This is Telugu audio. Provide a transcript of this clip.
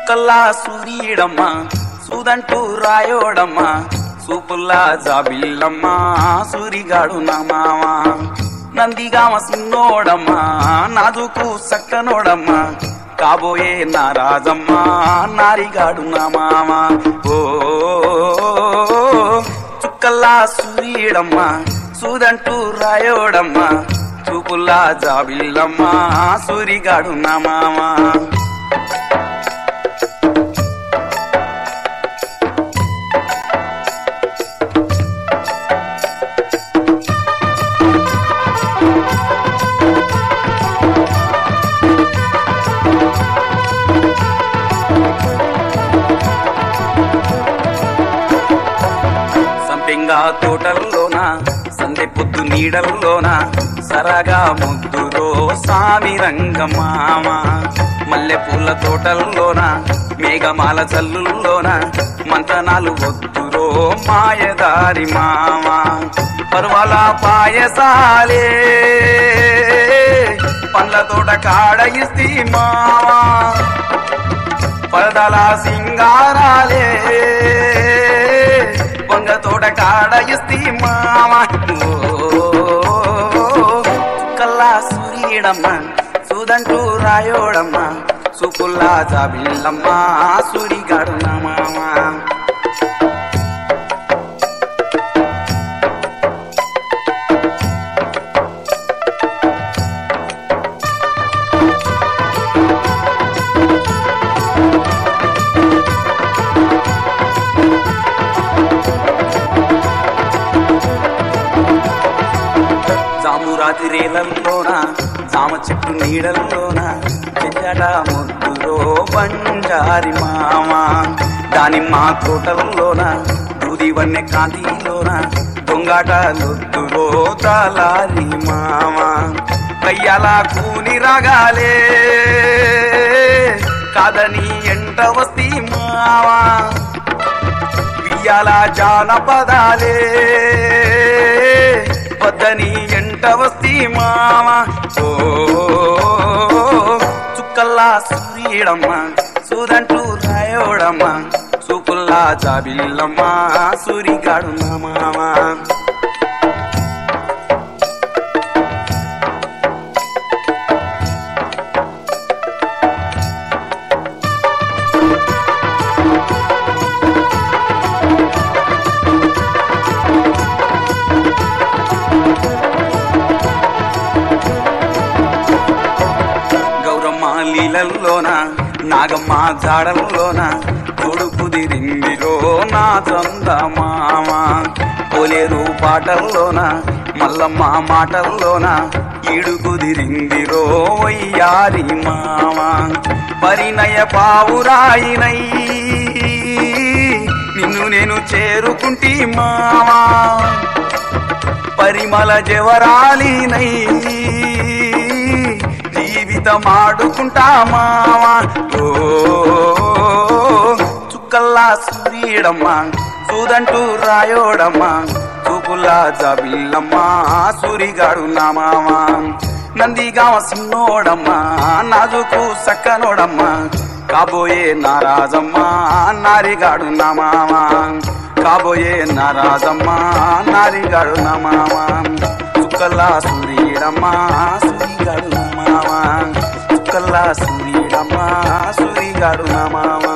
చుక్కల్లా సూర్యుడమ్మ సూదంటూ రాయోడమ్మ సూపుల్లా జాబిల్లమ్మ సూరిగాడు నా మామ నందిగామ సిన్నోడమ్మ నాదుకు సక్కనోడమ్మ కాబోయే నా రాజమ్మ నారిగాడు నా మామ ఓ చుక్కల్లా సూర్యుడమ్మ సూదంటూ రాయోడమ్మ చూపుల్లా జాబిల్లమ్మ సూరిగాడు నా మామ సంపెంగా తోటల్లోన సందె పొద్దు నీడల్లోన సరగా ముద్దురో సామి రంగమామ మల్లె పూల తోటల్లోన మేఘమాల చల్లుల్లోన మంతనాలు వద్దురో మాయదారి మామ పర్వాల పాయసాలే పండ్ల తోట కాడ ఇస్తి మావా పరదల సింగారాలే వంగ తోట కాడ ఇస్తి మామ కల్లా సూర్యుడమ్మ సూదంటూ రాయోడమ్మ సుపుల్లా జాబిల్లమ్మ సూరిగాడు నా మామ జామురాతి రేలల్లోన జామ చెట్టు నీడల్లోన చెట్టట ముద్దులో బంజారి మామ దానిమ్మ తోటల్లోన దూది వన్నె కాంతిలోన దొంగాట లొద్దులో తలారి మామ కయ్యాల కూని రాగాలే కాదని ఎంట వస్తి మావా వియ్యాల జానపదాలే వద్దని ఎంట వస్తి మామ ఓ చుక్కల్లా సూర్యుడమ్మ సూదంటూ రాయోడమ్మ సూపుల్లా జాబిల్లమ్మ సూరిగాడు నా మామ గౌరమ్మ లీలల్లోన నాగమ్మ జాడల్లోన తోడు కుదిరిందిరో నా చంద మామ పోలేరు పాటల్లోన మల్లమ్మ మాటల్లోన ఈడు కుదిరిందిరో వయ్యారి మామ పరిణయ పావురాయినై నిన్ను నేను చేరుకుంటి మావా పరిమళ జవరాలినై జీవితమాడుకుంటామావా ఓ చుక్కల్లా సూర్యుడమ్మ సూదంటూ రాయోడమ్మ చూపుల్లా జాబిల్లమ్మ సూరిగాడు నా మామ నందిగామ సిన్నోడమ్మ నాజుకు సక్కనోడమ్మ కాబోయే నారాజమ్మ నారిగాడు నా మామ కాబోయే నారాజమ్మ నారిగాడు నా మామ చుక్కల్లా సూర్యుడమ్మ సూరిగాడు నా మామ చుక్కల్లా సూర్యుడమ్మ సూరిగాడు నా మామ